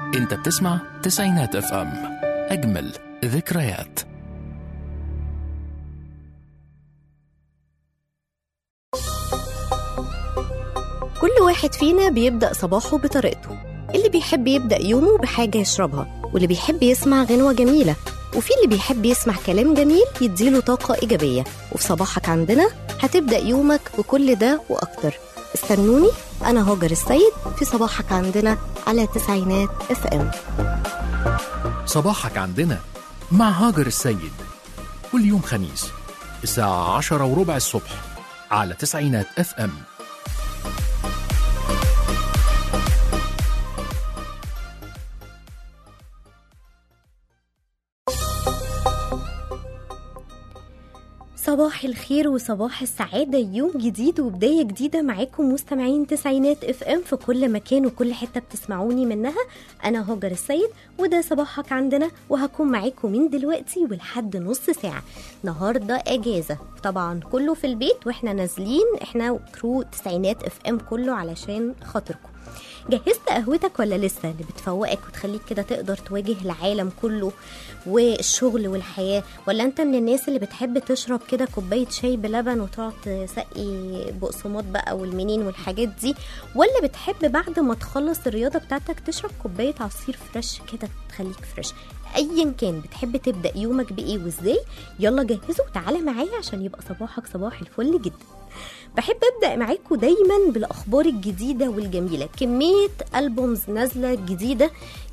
انت بتسمع تسعينات اف ام اجمل ذكريات كل واحد فينا بيبدأ صباحه بطريقته اللي بيحب يبدأ يومه بحاجة يشربها واللي بيحب يسمع غنوة جميلة وفي اللي بيحب يسمع كلام جميل يديله طاقة إيجابية وفي صباحك عندنا هتبدأ يومك بكل ده وأكتر استنوني أنا هاجر السيد في صباحك عندنا على تسعينات اف ام صباحك عندنا مع هاجر السيد كل يوم خميس الساعة عشرة وربع الصبح على تسعينات اف ام صباح الخير وصباح السعادة يوم جديد وبداية جديدة معاكم مستمعين تسعينات اف ام في كل مكان وكل حتة بتسمعوني منها أنا هاجر السيد وده صباحك عندنا وهكون معاكم من دلوقتي ولحد نص ساعة النهاردة أجازة طبعا كله في البيت واحنا نازلين احنا وكرو تسعينات اف ام كله علشان خاطركم جهزت قهوتك ولا لسه اللي بتفوقك وتخليك كده تقدر تواجه العالم كله والشغل والحياة ولا انت من الناس اللي بتحب تشرب كده كوباية شاي بلبن وتقعد تسقي بقسماط بقى والمنين والحاجات دي ولا بتحب بعد ما تخلص الرياضة بتاعتك تشرب كوباية عصير فريش كده تخليك فريش ايا كان بتحب تبدا يومك بايه وازاي يلا جهزوا وتعالى معايا عشان يبقى صباحك صباح الفل جدا بحب ابدا معاكم دايما بالاخبار الجديده والجميله كميه البومز نازله جديده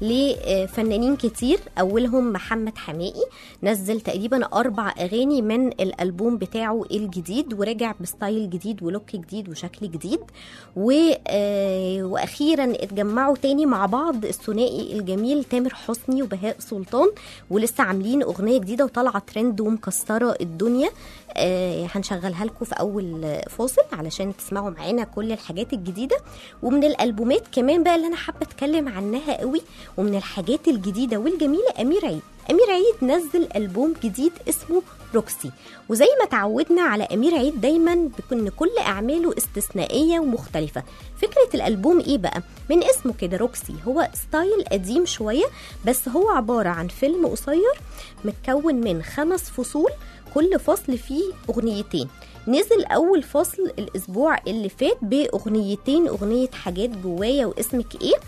لفنانين كتير اولهم محمد حمائي نزل تقريبا اربع اغاني من الالبوم بتاعه الجديد ورجع بستايل جديد ولوك جديد وشكل جديد و... آه، واخيرا اتجمعوا تاني مع بعض الثنائي الجميل تامر حسني وبهاء سلطان ولسه عاملين اغنيه جديده وطالعه ترند ومكسره الدنيا آه، هنشغلها لكم في اول فاصل علشان تسمعوا معانا كل الحاجات الجديده ومن الالبومات كمان بقى اللي انا حابه اتكلم عنها قوي ومن الحاجات الجديده والجميله امير عيد امير عيد نزل البوم جديد اسمه روكسي وزي ما تعودنا على امير عيد دايما بيكون كل اعماله استثنائيه ومختلفه فكره الالبوم ايه بقى من اسمه كده روكسي هو ستايل قديم شويه بس هو عباره عن فيلم قصير متكون من خمس فصول كل فصل فيه اغنيتين نزل اول فصل الاسبوع اللي فات باغنيتين اغنيه حاجات جوايا واسمك ايه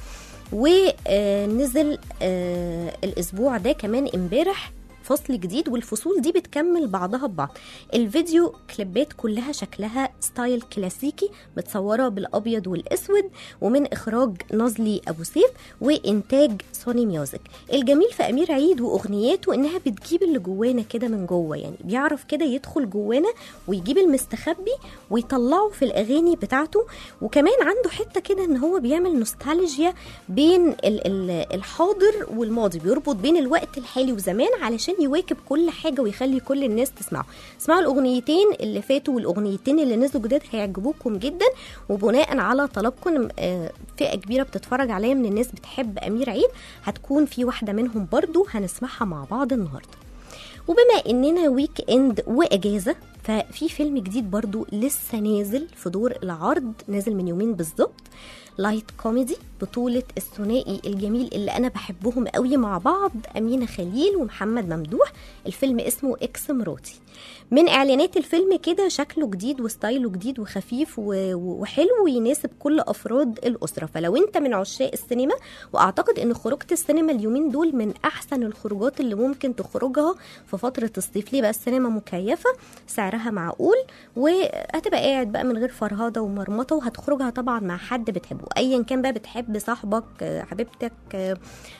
ونزل الاسبوع ده كمان امبارح فصل جديد والفصول دي بتكمل بعضها ببعض الفيديو كليبات كلها شكلها ستايل كلاسيكي متصوره بالابيض والاسود ومن اخراج نازلي ابو سيف وانتاج سوني ميوزك الجميل في امير عيد واغنياته انها بتجيب اللي جوانا كده من جوه يعني بيعرف كده يدخل جوانا ويجيب المستخبي ويطلعه في الاغاني بتاعته وكمان عنده حته كده ان هو بيعمل نوستالجيا بين ال- ال- الحاضر والماضي بيربط بين الوقت الحالي وزمان علشان يواكب كل حاجه ويخلي كل الناس تسمعه اسمعوا الاغنيتين اللي فاتوا والاغنيتين اللي نزلوا جداد هيعجبوكم جدا وبناء على طلبكم آه، فئه كبيره بتتفرج عليا من الناس بتحب امير عيد هتكون في واحده منهم برضو هنسمعها مع بعض النهارده وبما اننا ويك اند واجازه ففي فيلم جديد برضو لسه نازل في دور العرض نازل من يومين بالظبط لايت كوميدي بطولة الثنائي الجميل اللي أنا بحبهم قوي مع بعض أمينة خليل ومحمد ممدوح الفيلم اسمه إكس مراتي من إعلانات الفيلم كده شكله جديد وستايله جديد وخفيف و- و- وحلو ويناسب كل أفراد الأسرة فلو أنت من عشاق السينما وأعتقد إن خروجة السينما اليومين دول من أحسن الخروجات اللي ممكن تخرجها في فترة الصيف ليه بقى السينما مكيفة سعرها معقول وهتبقى قاعد بقى من غير فرهضة ومرمطة وهتخرجها طبعا مع حد بتحبه أيا كان بقى بتحب صاحبك آه، حبيبتك آه،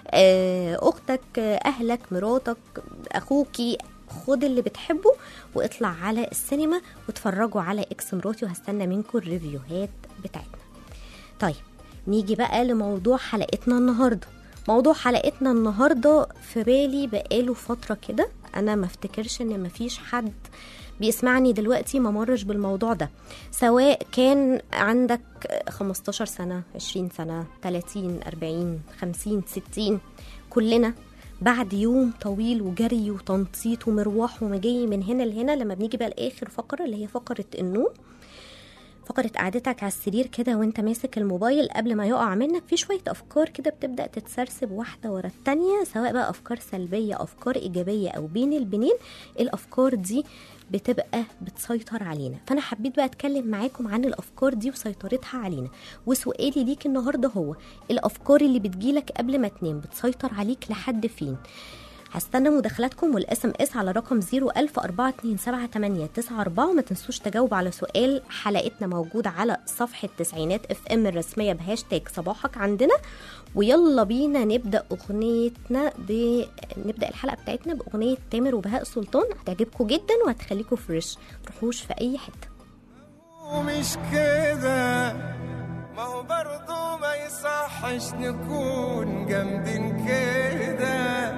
آه، أختك آه، أهلك مراتك أخوكي خد اللي بتحبه واطلع على السينما واتفرجوا على اكس مراتي وهستنى منكم الريفيوهات بتاعتنا طيب نيجي بقى لموضوع حلقتنا النهارده موضوع حلقتنا النهارده في بالي بقاله فتره كده انا ما افتكرش ان مفيش حد بيسمعني دلوقتي ما مرش بالموضوع ده سواء كان عندك 15 سنة 20 سنة 30 40 50 60 كلنا بعد يوم طويل وجري وتنطيط ومروح ومجي من هنا لهنا لما بنيجي بقى لاخر فقره اللي هي فقره النوم فقرة قعدتك على السرير كده وانت ماسك الموبايل قبل ما يقع منك في شوية أفكار كده بتبدأ تتسرسب واحدة ورا التانية سواء بقى أفكار سلبية أفكار إيجابية أو بين البنين الأفكار دي بتبقى بتسيطر علينا فأنا حبيت بقى أتكلم معاكم عن الأفكار دي وسيطرتها علينا وسؤالي ليك النهاردة هو الأفكار اللي بتجيلك قبل ما تنام بتسيطر عليك لحد فين هستنى مداخلاتكم والاس ام اس على رقم 010427894 وما تنسوش تجاوب على سؤال حلقتنا موجود على صفحة تسعينات اف ام الرسمية بهاشتاج صباحك عندنا ويلا بينا نبدا اغنيتنا ب... نبدا الحلقه بتاعتنا باغنيه تامر وبهاء سلطان هتعجبكم جدا وهتخليكم فريش تروحوش في اي حته ومش كده ما هو برضه ما يصحش نكون جامدين كده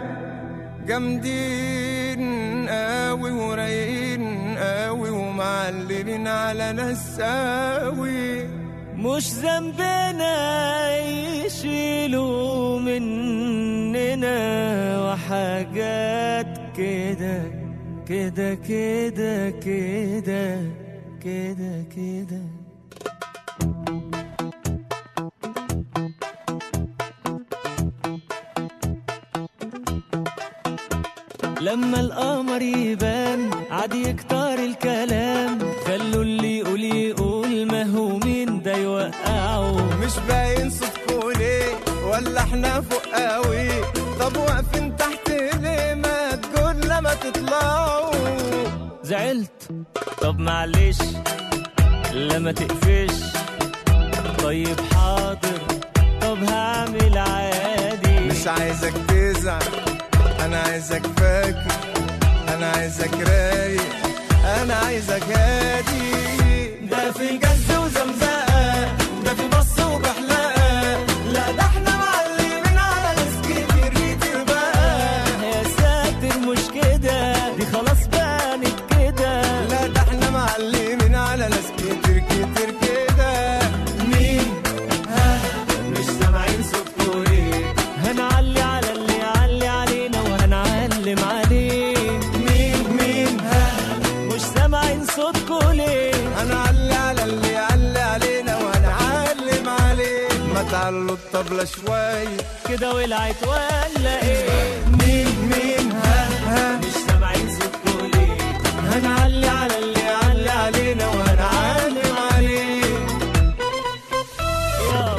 جامدين قوي ورايقين قوي ومعلمين على ناس قوي مش ذنبنا يشيلوا مننا وحاجات كده كده كده كده كده كده لما القمر يبان عاد يكتر الكلام خلوا اللي يقول يقول ما هو مين ده يوقعه مش باين صوتكوا ليه ولا احنا فوق قوي طب واقفين تحت ليه ما تقول لما تطلعوا زعلت طب معلش لما تقفش طيب حاضر طب هعمل عادي مش عايزك تزعل انا عايزك فاكر انا عايزك رايق انا عايزك هادي ده في جز وزمزقه ده في بص وبحلقه لا ده احنا معلمين على ناس كتير كتير بقى يا ساتر مش كده دي خلاص بانت كده لا ده احنا معلمين على ناس كتير كتير كده مين ها مش سامعين صوتكوا ليه هنعلي على اللي يعلي علينا وهنعلم عليه مين مين ها مش سامعين صوتكوا ليه هنعلي على اللي يعلي علينا وهنعلم عليه ما تعلوا الطبلة شوية كده ولعت ولا ايه مين مين ها ها مش سامعين صوتكوا ليه هنعلي على اللي يعلي علينا وهنعلم عليه يلا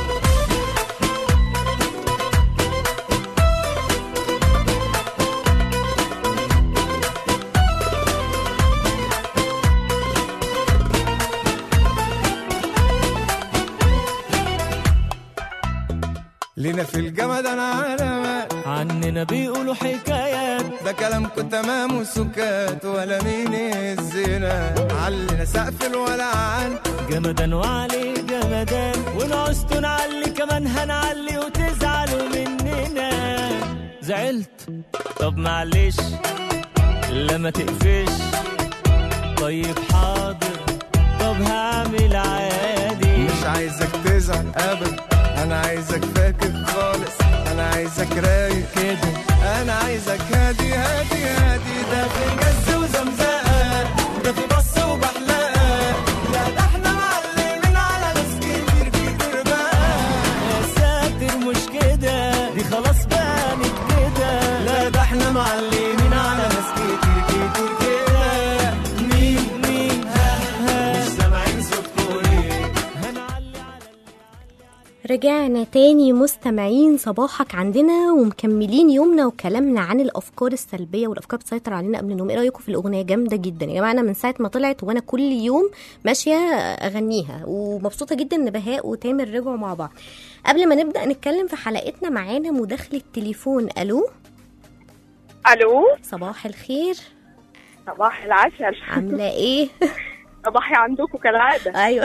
لينا في الجمد انا علامات عننا بيقولوا حكايات ده كلامكم تمام وسكات ولا مين الزنا علنا سقف الولعان جمدان وعلي جمدان ونعوزتوا نعلي كمان هنعلي وتزعلوا مننا زعلت طب معلش لما تقفش طيب حاضر طب هعمل عادي مش عايزك تزعل ابدا انا عايزك فاكر خالص انا عايزك رايق كده انا عايزك هادي هادي هادي ده في جز وزمزقه ده في بص وبحلقه لا ده احنا معلمين على ناس كتير كتير بقى يا ساتر مش كده دي خلاص بانت كده لا ده احنا معلمين على ناس كتير كتير كده مين مين ها ها مش سامعين صوتكوا ليه هنعلي على رجعنا تاني مستمعين صباحك عندنا ومكملين يومنا وكلامنا عن الافكار السلبيه والافكار بتسيطر علينا قبل النوم ايه رايكم في الاغنيه جامده جدا يا جماعه انا من ساعه ما طلعت وانا كل يوم ماشيه اغنيها ومبسوطه جدا ان بهاء وتامر رجعوا مع بعض قبل ما نبدا نتكلم في حلقتنا معانا مداخله تليفون الو الو صباح الخير صباح العسل عامله ايه صباحي عندكم كالعاده ايوه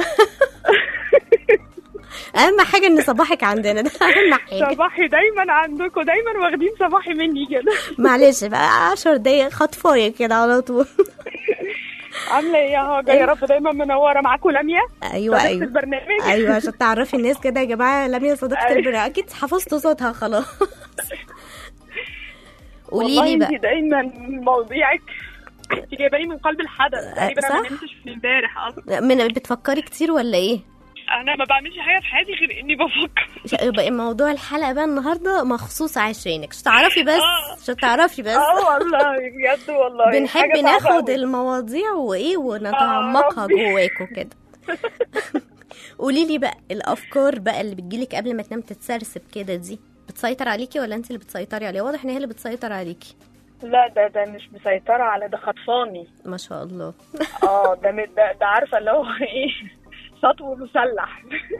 اهم حاجه ان صباحك عندنا ده اهم حاجه صباحي دايما عندكم دايما واخدين صباحي مني كده معلش بقى 10 دقايق خطفايه كده على طول عامله ايه يا هاجر يا رب دايما منوره معاكم لميا ايوه صديقة ايوه البرنامج ايوه عشان تعرفي الناس كده يا جماعه لميا صديقه أيوة. البرنامج اكيد حفظت صوتها خلاص قولي والله لي انت بقى دايما مواضيعك انت جايبه لي من قلب الحدث تقريبا انا ما صح؟ نمتش في امبارح اصلا من بتفكري كتير ولا ايه انا ما بعملش حاجه في حياتي غير اني بفكر ش- يبقى موضوع الحلقه بقى النهارده مخصوص عشانك مش تعرفي بس مش تعرفي بس اه والله بجد والله بنحب حاجة صعبة ناخد أوي. المواضيع وايه ونتعمقها ربي. جواكوا كده قولي لي بقى الافكار بقى اللي بتجيلك قبل ما تنام تتسرسب كده دي بتسيطر عليكي ولا انت اللي بتسيطري عليها واضح ان هي اللي بتسيطر عليكي لا ده ده مش مسيطره على ده خطفاني ما شاء الله اه ده م- ده, ده عارفه اللي هو ايه سطو مسلح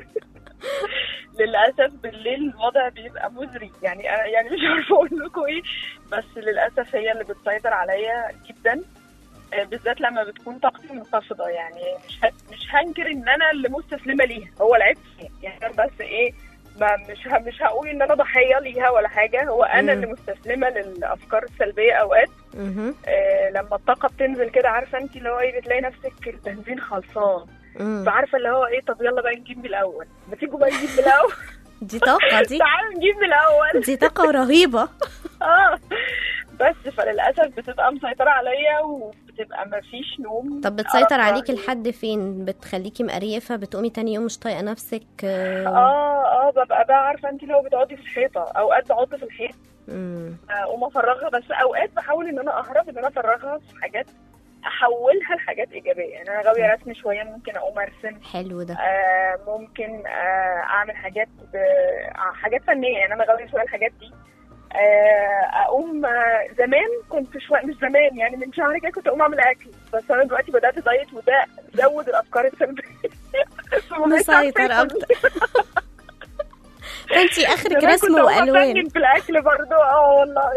للاسف بالليل الوضع بيبقى مزري يعني انا يعني مش عارفه اقول لكم ايه بس للاسف هي اللي بتسيطر عليا جدا آه، بالذات لما بتكون طاقتي منخفضه يعني مش ه- مش هنكر ان انا اللي مستسلمه ليها هو العيب فيا. يعني أنا بس ايه ما مش ه- مش هقول ان انا ضحيه ليها ولا حاجه هو انا مم. اللي مستسلمه للافكار السلبيه اوقات مهم. آه، لما الطاقه بتنزل كده عارفه انت اللي هو ايه بتلاقي نفسك البنزين خلصان مم. فعارفه اللي هو ايه طب يلا بقى نجيب من الاول ما تيجوا بقى نجيب من الاول دي طاقه دي تعالوا نجيب من الاول دي طاقه رهيبه اه بس فللاسف بتبقى مسيطره عليا وبتبقى ما فيش نوم طب بتسيطر أعرف عليكي أعمل. لحد فين بتخليكي مقريفه بتقومي تاني يوم مش طايقه نفسك آه، اه اه ببقى بقى عارفه انت لو بتقعدي في الحيطه اوقات بقعد في الحيط مم. اقوم افرغها بس اوقات بحاول ان انا اهرب ان انا افرغها في حاجات احولها لحاجات ايجابيه يعني انا غاويه رسم شويه ممكن اقوم ارسم حلو ده آه ممكن آه اعمل حاجات ب- حاجات فنيه يعني انا غاويه شويه الحاجات دي آه اقوم آه زمان كنت شويه مش زمان يعني من شهر كده كنت اقوم اعمل اكل بس انا دلوقتي بدات دايت وده زود الافكار السلبيه فما بقتش عارفة مسيطر آكل. اكتر فانتي اخرك زمان رسم كنت أقوم والوان أفنن في الاكل برضه اه والله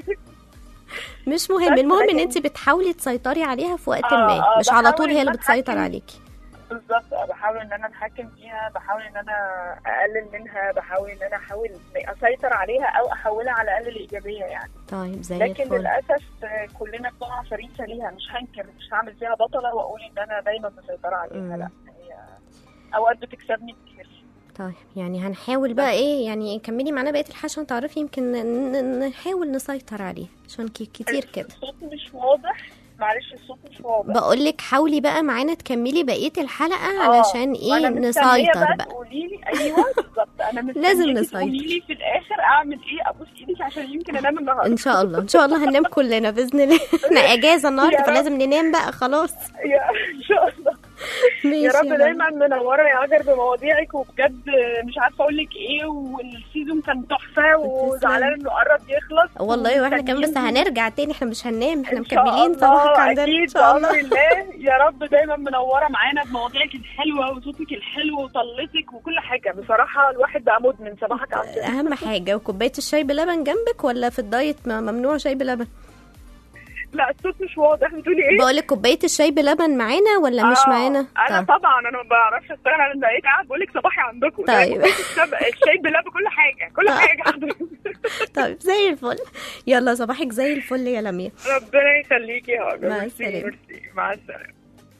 مش مهم بس المهم ان لكن- انت بتحاولي تسيطري عليها في وقت آه، ما آه، مش على بحاول طول هي اللي إن أنا بتسيطر أتحكم- عليكي بالظبط آه، بحاول ان انا اتحكم فيها بحاول ان انا اقلل منها بحاول ان انا احاول اسيطر عليها او احولها على الاقل لايجابيه يعني طيب زي لكن الفل للاسف آه، كلنا بنقع فريسه ليها مش هنكر مش هعمل فيها بطله واقول ان انا دايما مسيطره عليها مم. لا هي اوقات بتكسبني كتير طيب يعني هنحاول بقى ايه يعني كملي معانا بقيه الحلقه عشان تعرفي يمكن ن- ن- نحاول نسيطر عليه عشان كي- كتير كده الصوت مش واضح معلش الصوت مش واضح بقول لك حاولي بقى معانا تكملي بقيه الحلقه آه، علشان ايه وأنا مستنية نسيطر بقى تقولي لي ايوه بالظبط انا مستنية لازم نسيطر. تقولي لي في الاخر اعمل ايه ابوس ايدك عشان يمكن انام النهارده ان شاء الله ان شاء الله هننام كلنا باذن الله احنا اجازه النهارده يا رب. فلازم ننام بقى خلاص يا ان شاء الله ماشي يا رب رنا. دايما منوره يا هاجر بمواضيعك وبجد مش عارفه اقول لك ايه والسيزون كان تحفه وزعلانه انه قرب يخلص والله واحنا كمان بس ومستنيين هنرجع تاني احنا مش هننام احنا إن شاء مكملين الله، صباحك عندنا اكيد ان شاء بامر الله الله يا رب دايما منوره معانا بمواضيعك الحلوه وصوتك الحلو وطلتك وكل حاجه بصراحه الواحد بقى مدمن صباحك عندنا اهم حاجه وكوبايه الشاي بلبن جنبك ولا في الدايت م- ممنوع شاي بلبن لا الصوت مش واضح بتقولي ايه بقول لك كوبايه الشاي بلبن معانا ولا مش آه، معانا انا طب. طبعا انا ما بعرفش اشتغل انا بقيت قاعد بقول لك صباحي عندكم ده طيب. كوباية الشب- الشاي بلبن كل حاجه كل طيب. حاجه عندكم طيب زي الفل يلا صباحك زي الفل يا لميا ربنا يخليكي يا هاجر مع ميرسي، السلامة. ميرسي. مع السلامه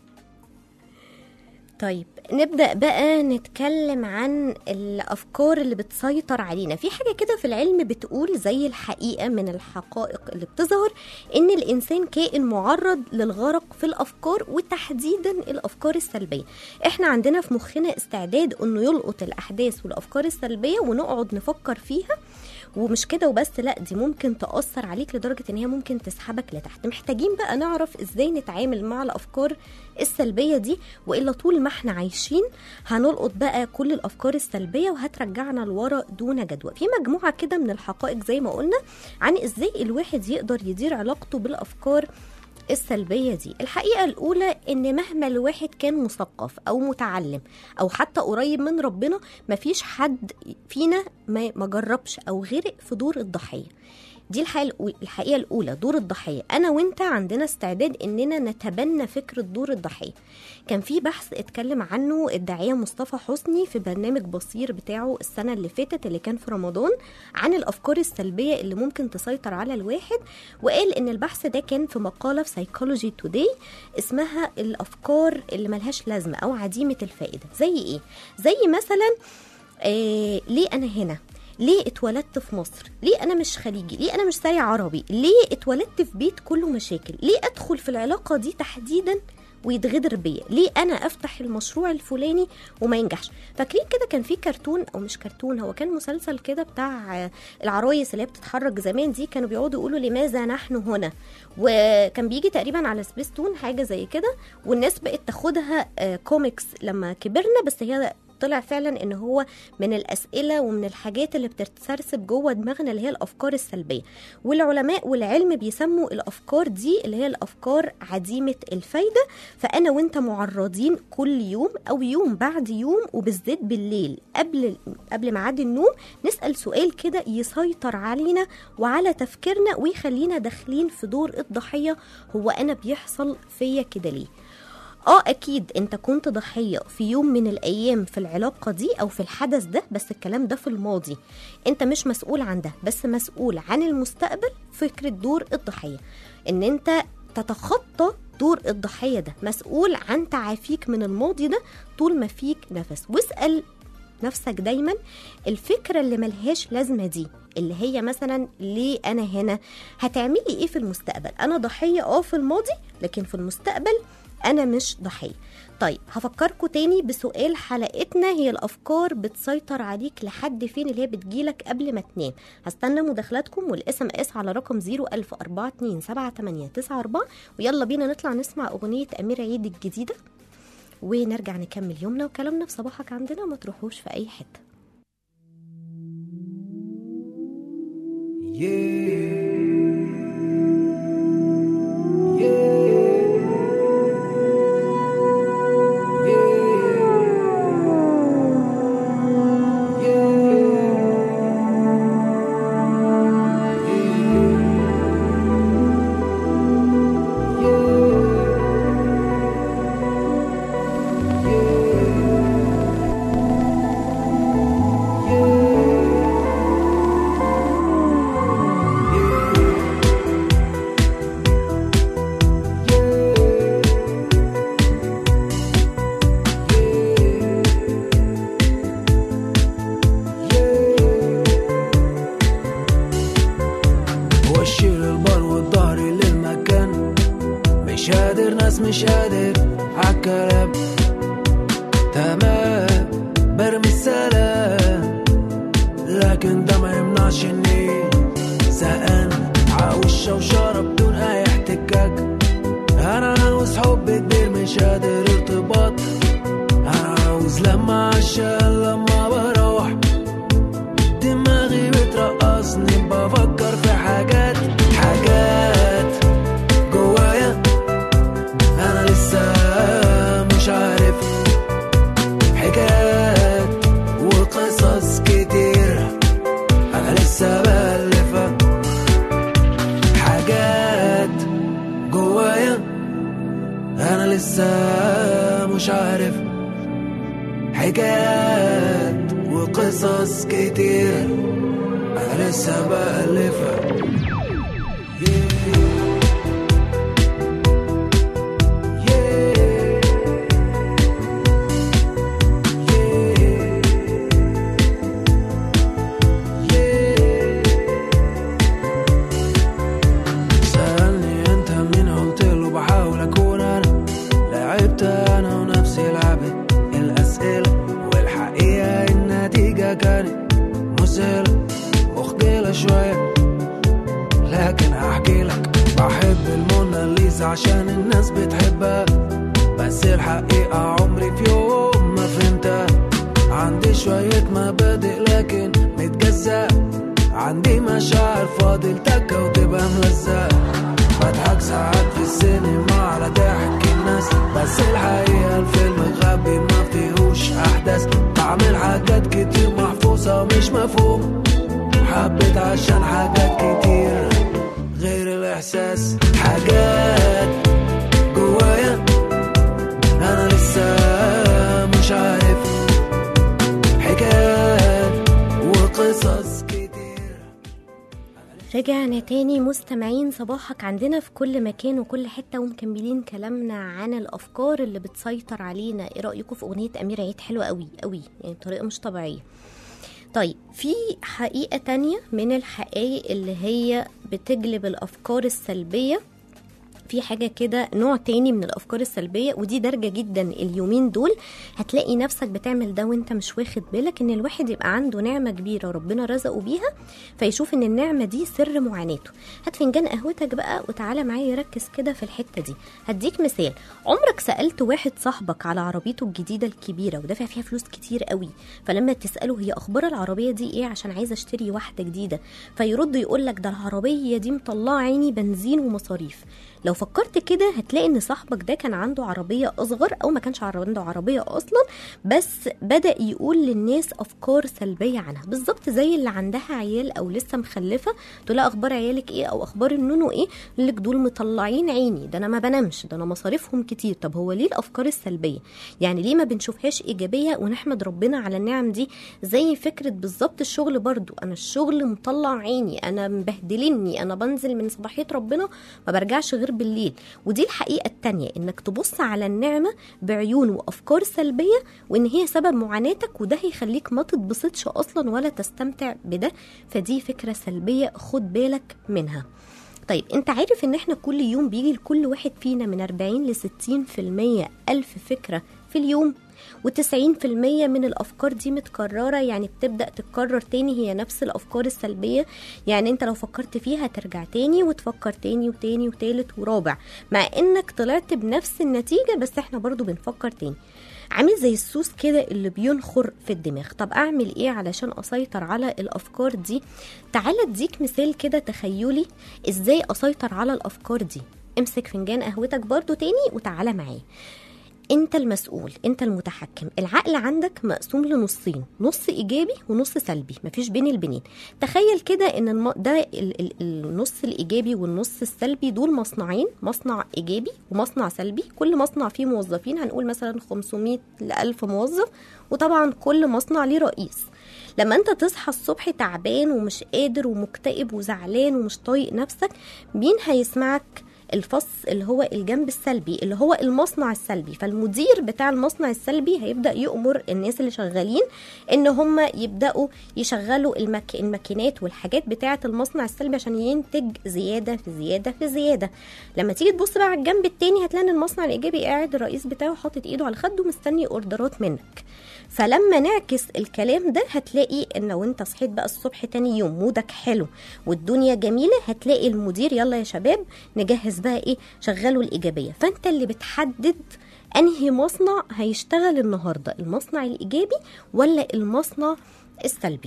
طيب نبدأ بقى نتكلم عن الأفكار اللي بتسيطر علينا في حاجة كده في العلم بتقول زي الحقيقة من الحقائق اللي بتظهر إن الإنسان كائن معرض للغرق في الأفكار وتحديدا الأفكار السلبية إحنا عندنا في مخنا استعداد إنه يلقط الأحداث والأفكار السلبية ونقعد نفكر فيها ومش كده وبس لا دي ممكن تأثر عليك لدرجة ان هي ممكن تسحبك لتحت محتاجين بقى نعرف ازاي نتعامل مع الافكار السلبية دي والا طول ما احنا عايشين هنلقط بقى كل الافكار السلبية وهترجعنا لورا دون جدوى في مجموعة كده من الحقائق زي ما قلنا عن ازاي الواحد يقدر يدير علاقته بالافكار السلبية دي الحقيقة الأولى إن مهما الواحد كان مثقف أو متعلم أو حتى قريب من ربنا مفيش حد فينا ما ما جربش أو غرق في دور الضحية دي الحقيقة الأو- الحقيقة الأولى دور الضحية أنا وأنت عندنا استعداد إننا نتبنى فكرة دور الضحية كان في بحث اتكلم عنه الداعية مصطفى حسني في برنامج بصير بتاعه السنة اللي فاتت اللي كان في رمضان عن الأفكار السلبية اللي ممكن تسيطر على الواحد وقال إن البحث ده كان في مقالة في سايكولوجي توداي اسمها الأفكار اللي ملهاش لازمة أو عديمة الفائدة زي إيه؟ زي مثلا آه ليه أنا هنا؟ ليه اتولدت في مصر ليه انا مش خليجي ليه انا مش ساري عربي ليه اتولدت في بيت كله مشاكل ليه ادخل في العلاقه دي تحديدا ويتغدر بيا ليه انا افتح المشروع الفلاني وما ينجحش فاكرين كده كان في كرتون او مش كرتون هو كان مسلسل كده بتاع آه، العرايس اللي هي بتتحرك زمان دي كانوا بيقعدوا يقولوا لماذا نحن هنا وكان بيجي تقريبا على سبيستون حاجه زي كده والناس بقت تاخدها آه، كوميكس لما كبرنا بس هي طلع فعلا ان هو من الاسئله ومن الحاجات اللي بتتسرسب جوه دماغنا اللي هي الافكار السلبيه والعلماء والعلم بيسموا الافكار دي اللي هي الافكار عديمه الفايده فانا وانت معرضين كل يوم او يوم بعد يوم وبالذات بالليل قبل قبل ميعاد النوم نسال سؤال كده يسيطر علينا وعلى تفكيرنا ويخلينا داخلين في دور الضحيه هو انا بيحصل فيا كده ليه اه اكيد انت كنت ضحيه في يوم من الايام في العلاقه دي او في الحدث ده بس الكلام ده في الماضي انت مش مسؤول عن ده بس مسؤول عن المستقبل فكره دور الضحيه ان انت تتخطى دور الضحيه ده مسؤول عن تعافيك من الماضي ده طول ما فيك نفس واسال نفسك دايما الفكره اللي ملهاش لازمه دي اللي هي مثلا ليه انا هنا هتعملي ايه في المستقبل انا ضحيه اه في الماضي لكن في المستقبل انا مش ضحيه طيب هفكركم تاني بسؤال حلقتنا هي الافكار بتسيطر عليك لحد فين اللي هي بتجيلك قبل ما تنام هستنى مداخلاتكم والاس ام اس على رقم 010427894 ويلا بينا نطلع نسمع اغنيه امير عيد الجديده ونرجع نكمل يومنا وكلامنا في صباحك عندنا ما تروحوش في اي حته وشي للبر والظهر للمكان مش قادر ناس مش قادر عالكلام تمام برمي السلام لكن ده ما يمنعش اني زهقان عاوز شوشرة بدون اي احتكاك انا عاوز حب كبير مش قادر ارتباط انا عاوز لما عشان لما بروح دماغي بترقصني بفكر في حاجات حاجات جوايا انا لسه مش عارف حكايات وقصص كتير انا لسه بألفها حاجات جوايا انا لسه مش عارف حكايات وقصص كتير انا لسه بألفها سألني انت مين قلت له بحاول اكون انا لعبت انا ونفسي لعبة الاسئلة والحقيقة النتيجة كانت مسهلة مخجلة شوية لكن هحكي لك بحب الموناليزا عشان الناس بتحبها بس الحقيقة عمري في يوم ما فهمتها عندي شوية مبادئ لكن متجزأ عندي مشاعر فاضل تكة وتبقى ملزقة بضحك ساعات في السينما على ضحك الناس بس الحقيقة الفيلم غبي ما فيهوش أحداث بعمل حاجات كتير محفوظة مش مفهوم حبيت عشان حاجات كتير غير الإحساس حاجات جوايا أنا لسه مش عارف حكايات وقصص كتير رجعنا تاني مستمعين صباحك عندنا في كل مكان وكل حتة ومكملين كلامنا عن الأفكار اللي بتسيطر علينا ايه رأيكم في أغنية أمير عيد حلوة قوي قوي يعني بطريقة مش طبيعية طيب في حقيقة تانية من الحقائق اللي هي بتجلب الأفكار السلبية في حاجة كده نوع تاني من الأفكار السلبية ودي دارجة جدا اليومين دول هتلاقي نفسك بتعمل ده وانت مش واخد بالك ان الواحد يبقى عنده نعمة كبيرة ربنا رزقه بيها فيشوف ان النعمة دي سر معاناته هات فنجان قهوتك بقى وتعالى معايا ركز كده في الحتة دي هديك مثال عمرك سألت واحد صاحبك على عربيته الجديدة الكبيرة ودافع فيها فلوس كتير قوي فلما تسأله هي أخبار العربية دي ايه عشان عايزة اشتري واحدة جديدة فيرد يقول لك ده العربية دي مطلعة عيني بنزين ومصاريف لو فكرت كده هتلاقي ان صاحبك ده كان عنده عربيه اصغر او ما كانش عنده عربيه اصلا بس بدا يقول للناس افكار سلبيه عنها بالظبط زي اللي عندها عيال او لسه مخلفه تقول لها اخبار عيالك ايه او اخبار النونو ايه يقول لك دول مطلعين عيني ده انا ما بنامش ده انا مصاريفهم كتير طب هو ليه الافكار السلبيه يعني ليه ما بنشوفهاش ايجابيه ونحمد ربنا على النعم دي زي فكره بالظبط الشغل برضو انا الشغل مطلع عيني انا مبهدلني انا بنزل من صباحيه ربنا ما برجعش غير بالليل ودي الحقيقه التانية انك تبص على النعمه بعيون وافكار سلبيه وان هي سبب معاناتك وده هيخليك ما تتبسطش اصلا ولا تستمتع بده فدي فكره سلبيه خد بالك منها طيب انت عارف ان احنا كل يوم بيجي لكل واحد فينا من 40 ل 60% ألف فكرة في اليوم و90% من الافكار دي متكرره يعني بتبدا تتكرر تاني هي نفس الافكار السلبيه يعني انت لو فكرت فيها ترجع تاني وتفكر تاني وتاني وتالت ورابع مع انك طلعت بنفس النتيجه بس احنا برضو بنفكر تاني عامل زي السوس كده اللي بينخر في الدماغ طب اعمل ايه علشان اسيطر على الافكار دي تعال اديك مثال كده تخيلي ازاي اسيطر على الافكار دي امسك فنجان قهوتك برضو تاني وتعالى معايا انت المسؤول انت المتحكم العقل عندك مقسوم لنصين نص ايجابي ونص سلبي مفيش بين البنين تخيل كده ان الم... ده ال... ال... النص الايجابي والنص السلبي دول مصنعين مصنع ايجابي ومصنع سلبي كل مصنع فيه موظفين هنقول مثلا 500 ل 1000 موظف وطبعا كل مصنع ليه رئيس لما انت تصحى الصبح تعبان ومش قادر ومكتئب وزعلان ومش طايق نفسك مين هيسمعك الفص اللي هو الجنب السلبي اللي هو المصنع السلبي فالمدير بتاع المصنع السلبي هيبدا يامر الناس اللي شغالين ان هم يبداوا يشغلوا المك... الماكينات والحاجات بتاعه المصنع السلبي عشان ينتج زياده في زياده في زياده لما تيجي تبص بقى على الجنب التاني هتلاقي ان المصنع الايجابي قاعد الرئيس بتاعه حاطط ايده على خده مستني اوردرات منك فلما نعكس الكلام ده هتلاقي ان لو انت صحيت بقى الصبح تاني يوم مودك حلو والدنيا جميله هتلاقي المدير يلا يا شباب نجهز بقى ايه شغلوا الايجابيه فانت اللي بتحدد انهي مصنع هيشتغل النهارده المصنع الايجابي ولا المصنع السلبي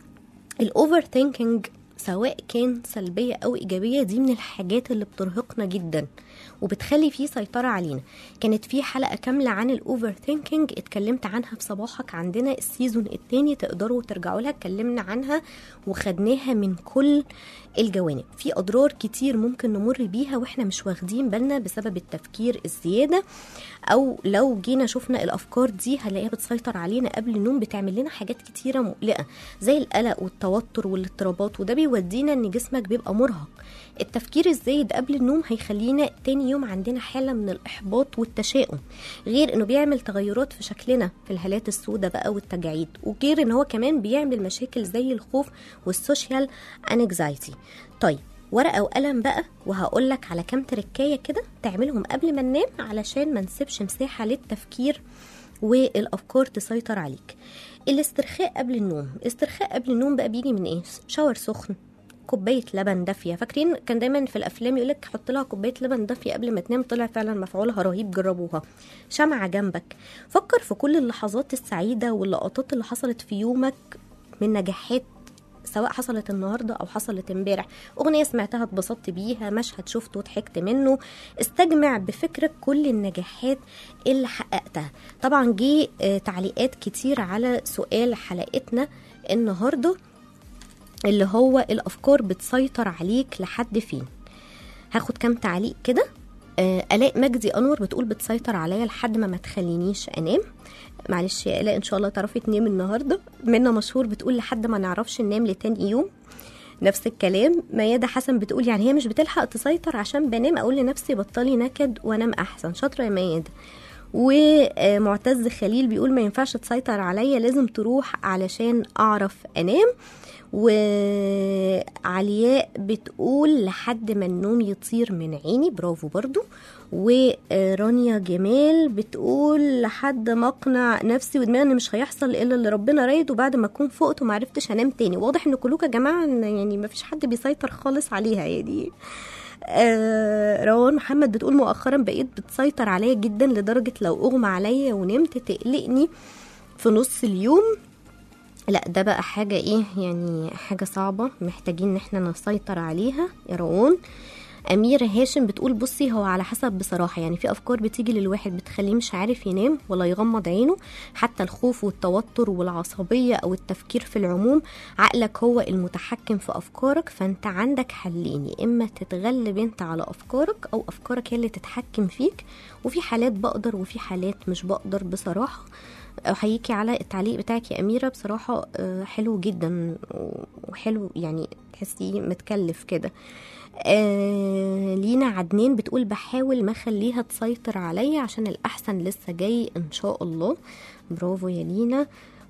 الاوفر ثينكينج سواء كان سلبيه او ايجابيه دي من الحاجات اللي بترهقنا جدا وبتخلي فيه سيطرة علينا كانت في حلقة كاملة عن الأوفر ثينكينج اتكلمت عنها في صباحك عندنا السيزون التاني تقدروا ترجعوا لها اتكلمنا عنها وخدناها من كل الجوانب في أضرار كتير ممكن نمر بيها وإحنا مش واخدين بالنا بسبب التفكير الزيادة أو لو جينا شفنا الأفكار دي هنلاقيها بتسيطر علينا قبل النوم بتعمل لنا حاجات كتيرة مقلقة زي القلق والتوتر والاضطرابات وده بيودينا إن جسمك بيبقى مرهق التفكير الزايد قبل النوم هيخلينا تاني يوم عندنا حالة من الإحباط والتشاؤم غير إنه بيعمل تغيرات في شكلنا في الهالات السوداء بقى والتجاعيد وغير إن هو كمان بيعمل مشاكل زي الخوف والسوشيال انكزايتي طيب ورقة وقلم بقى وهقول لك على كام تركاية كده تعملهم قبل ما ننام علشان ما نسيبش مساحة للتفكير والأفكار تسيطر عليك الاسترخاء قبل النوم الاسترخاء قبل النوم بقى بيجي من ايه شاور سخن كوبايه لبن دافيه فاكرين كان دايما في الافلام يقول لك حط لها كوبايه لبن دافيه قبل ما تنام طلع فعلا مفعولها رهيب جربوها شمعه جنبك فكر في كل اللحظات السعيده واللقطات اللي حصلت في يومك من نجاحات سواء حصلت النهارده او حصلت امبارح اغنيه سمعتها اتبسطت بيها مشهد شفته وضحكت منه استجمع بفكرك كل النجاحات اللي حققتها طبعا جه آه، تعليقات كتير على سؤال حلقتنا النهارده اللي هو الافكار بتسيطر عليك لحد فين هاخد كام تعليق كده آه، الاء مجدي انور بتقول بتسيطر عليا لحد ما ما تخلينيش انام معلش يا الاء ان شاء الله تعرفي تنامي النهارده منى مشهور بتقول لحد ما نعرفش ننام لتاني يوم نفس الكلام ميادة حسن بتقول يعني هي مش بتلحق تسيطر عشان بنام اقول لنفسي بطلي نكد وانام احسن شاطره يا ميادة ومعتز خليل بيقول ما ينفعش تسيطر عليا لازم تروح علشان اعرف انام وعلياء بتقول لحد ما النوم يطير من عيني برافو برضو ورانيا جمال بتقول لحد ما اقنع نفسي ودماغي ان مش هيحصل الا اللي ربنا رايد وبعد ما اكون فقت وما عرفتش انام تاني واضح ان كلكم يا جماعه إن يعني ما فيش حد بيسيطر خالص عليها يعني آه روان محمد بتقول مؤخرا بقيت بتسيطر عليا جدا لدرجه لو اغمى عليا ونمت تقلقني في نص اليوم لا ده بقى حاجة ايه يعني حاجة صعبة محتاجين ان احنا نسيطر عليها يا روان أميرة هاشم بتقول بصي هو على حسب بصراحة يعني في أفكار بتيجي للواحد بتخليه مش عارف ينام ولا يغمض عينه حتى الخوف والتوتر والعصبية أو التفكير في العموم عقلك هو المتحكم في أفكارك فأنت عندك حلين يا إما تتغلب أنت على أفكارك أو أفكارك هي اللي تتحكم فيك وفي حالات بقدر وفي حالات مش بقدر بصراحة احييكي على التعليق بتاعك يا اميره بصراحه آه، حلو جدا وحلو يعني تحسيه متكلف كده آه لينا عدنان بتقول بحاول ما اخليها تسيطر عليا عشان الاحسن لسه جاي ان شاء الله برافو يا لينا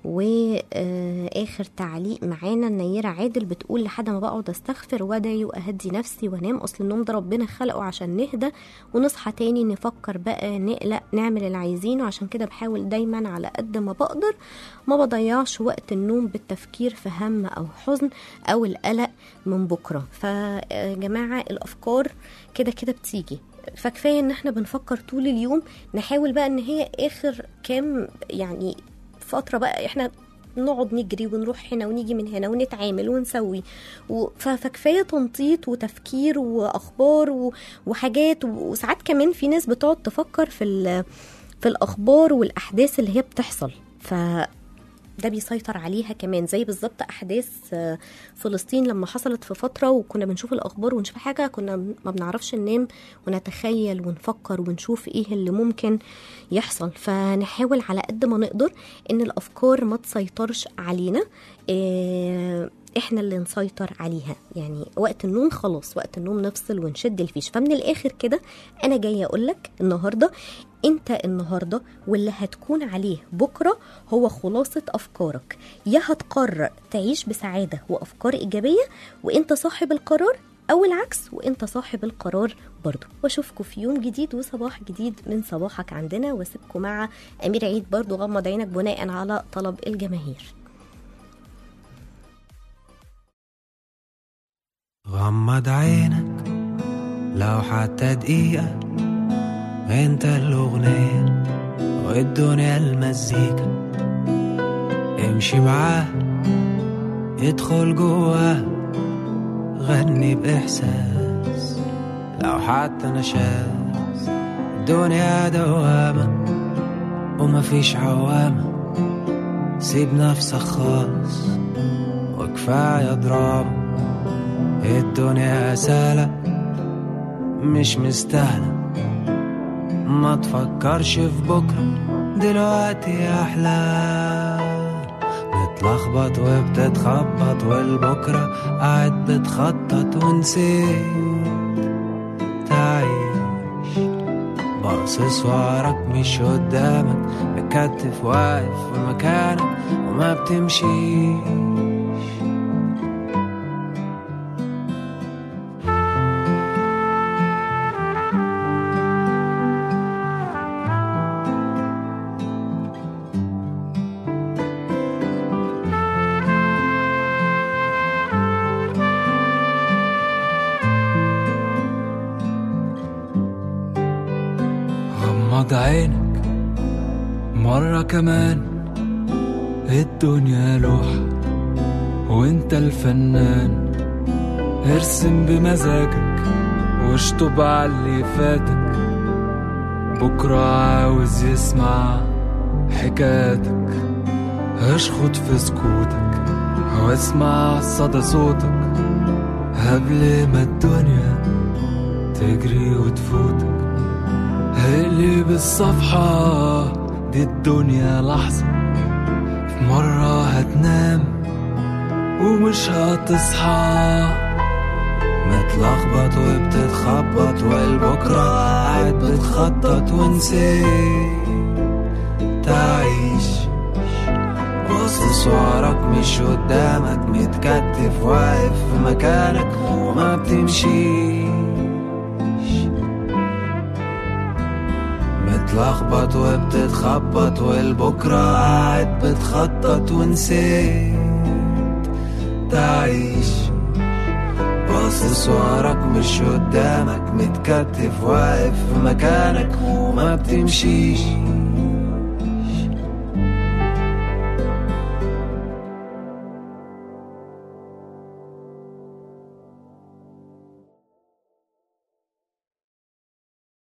واخر تعليق معانا النيره عادل بتقول لحد ما بقعد استغفر وادعي واهدي نفسي وانام اصل النوم ده ربنا خلقه عشان نهدى ونصحى تاني نفكر بقى نقلق نعمل اللي عايزينه عشان كده بحاول دايما على قد ما بقدر ما بضيعش وقت النوم بالتفكير في هم او حزن او القلق من بكره فيا جماعه الافكار كده كده بتيجي فكفايه ان احنا بنفكر طول اليوم نحاول بقى ان هي اخر كام يعني فتره بقى احنا نقعد نجري ونروح هنا ونيجي من هنا ونتعامل ونسوي و... ف- فكفايه تنطيط وتفكير واخبار و... وحاجات و... وساعات كمان في ناس بتقعد تفكر في ال... في الاخبار والاحداث اللي هي بتحصل ف ده بيسيطر عليها كمان زي بالظبط احداث آه، فلسطين لما حصلت في فتره وكنا بنشوف الاخبار ونشوف حاجه كنا ما بنعرفش ننام ونتخيل ونفكر ونشوف ايه اللي ممكن يحصل فنحاول على قد ما نقدر ان الافكار ما تسيطرش علينا آه، احنا اللي نسيطر عليها يعني وقت النوم خلاص وقت النوم نفصل ونشد الفيش فمن الاخر كده انا جايه اقول لك النهارده انت النهارده واللي هتكون عليه بكره هو خلاصه افكارك يا هتقرر تعيش بسعاده وافكار ايجابيه وانت صاحب القرار او العكس وانت صاحب القرار برضو واشوفكم في يوم جديد وصباح جديد من صباحك عندنا واسيبكم مع امير عيد برضو غمض عينك بناء على طلب الجماهير غمض عينك لو حتى دقيقة انت الأغنية والدنيا المزيكا امشي معاه ادخل جواه غني بإحساس لو حتى نشاز الدنيا دوامة ومفيش عوامة سيب نفسك خالص وكفاية دراما الدنيا سهلة مش مستاهلة ما تفكرش في بكرة دلوقتي أحلى بتلخبط وبتتخبط والبكرة قاعد بتخطط ونسيت تعيش باصص وراك مش قدامك مكتف واقف في مكانك وما بتمشيش غمض عينك مرة كمان الدنيا لوحة وانت الفنان ارسم بمزاجك واشطب على اللي فاتك بكرة عاوز يسمع حكاياتك اشخط في سكوتك واسمع صدى صوتك قبل ما الدنيا تجري وتفوتك اقلب الصفحة دي الدنيا لحظة في مرة هتنام ومش هتصحى متلخبط وبتتخبط والبكرة قاعد بتخطط ونسيت تعيش باصص وراك مش قدامك متكتف واقف في مكانك وما بتمشيش متلخبط وبتتخبط والبكرة قاعد بتخطط ونسيت تعيش باصص وراك مش قدامك متكتف واقف في مكانك وما بتمشيش